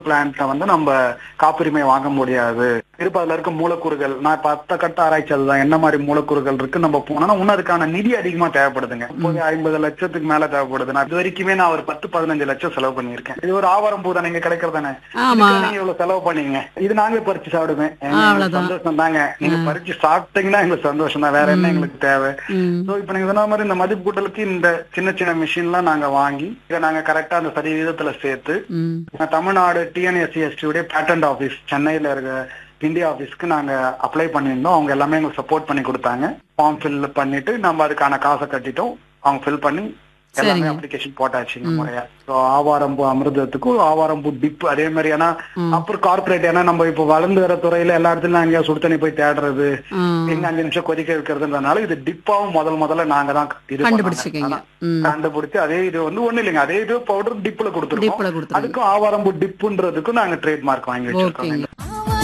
பிளான்ட்ல வந்து நம்ம காப்புரிமை வாங்க முடியாது இருப்ப அதுல இருக்க மூலக்கூறுகள் நான் இப்ப அத்த கட்ட ஆராய்ச்சி அதுதான் என்ன மாதிரி மூலக்கூறுகள் இருக்கு நம்ம போனோம்னா இன்னும் அதுக்கான நிதி அதிகமா தேவைப்படுதுங்க இப்போது ஐம்பது லட்சத்துக்கு மேல தேவைப்படுது நான் இது வரைக்குமே நான் ஒரு பத்து பதினஞ்சு லட்சம் செலவு பண்ணியிருக்கேன் இது ஒரு ஆவாரம் பூ தானே இங்க கிடைக்கிறதானே ஆமா இதுக்கு நீங்க இவ்வளவு செலவு பண்ணீங்க இது நாங்களே பறிச்சு சாப்பிடுவேன் எங்களுக்கு அவ்வளவுதான். சந்தோஷம் தாங்க நீங்க பறிச்சு சாப்பிட்டீங்கன்னா எங்களுக்கு சந்தோஷம் தான் வேற என்ன எங்களுக்கு தேவை ம் சோ இப்ப நீங்க சொன்ன மாதிரி இந்த மதிப்பு கூட்டலுக்கு இந்த சின்ன சின்ன மிஷின்லாம் நாங்க வாங்கி இதை நாங்க கரெக்டா அந்த சரி விதத்துல சேர்த்து ம் தமிழ்நாடு டிஎன்எஸ்சிஎஸ்டி உடைய பேட்டன்ட் ஆபீஸ் சென்னையில இருக்க இந்தியா ஆபீஸ்க்கு நாங்க அப்ளை பண்ணியிருந்தோம் அவங்க எல்லாமே எங்களுக்கு சப்போர்ட் பண்ணி கொடுத்தாங்க ஃபார்ம் ஃபில் பண்ணிட்டு நம்ம அதுக்கான காசை கட்டிட்டோம் அவங்க ஃபில் பண்ணி எல்லாமே சரிங்க. அப்ளிகேஷன் போட்டாச்சுங்க முறையா ஸோ ஆவாரம்பூ அமிர்தத்துக்கும் ஆவாரம்பூ டிப் அதே மாதிரி ஏன்னா ம். அப்புறம் கார்பரேட் ஏன்னா நம்ம இப்போ வளர்ந்து வர துறையில எல்லா இடத்துலயும் அங்கேயா சுடு தண்ணி போய் தேடுறது ம். எங்க அஞ்சு நிமிஷம் கொதிக்க வைக்கிறதுன்றதுனால இது டிப்பாவும் முதல் முதல்ல நாங்க தான் இது பண்ணாங்க. கண்டுபிடிச்சிருக்கீங்க ஆனா, ம் கண்டுபிடிச்சு அதே இது வந்து ஒண்ணு இல்லைங்க அதே இது பவுடர் டிப்ல கொடுத்துருக்கோம் டிப்ல கொடுத்துருங்க அதுக்கும் ஆவாரம்பூ டிப்புன்றதுக்கும் நாங்க ட்ரேட் மார்க் வாங்கி வச்சிருக்கோம் ஓகேங்க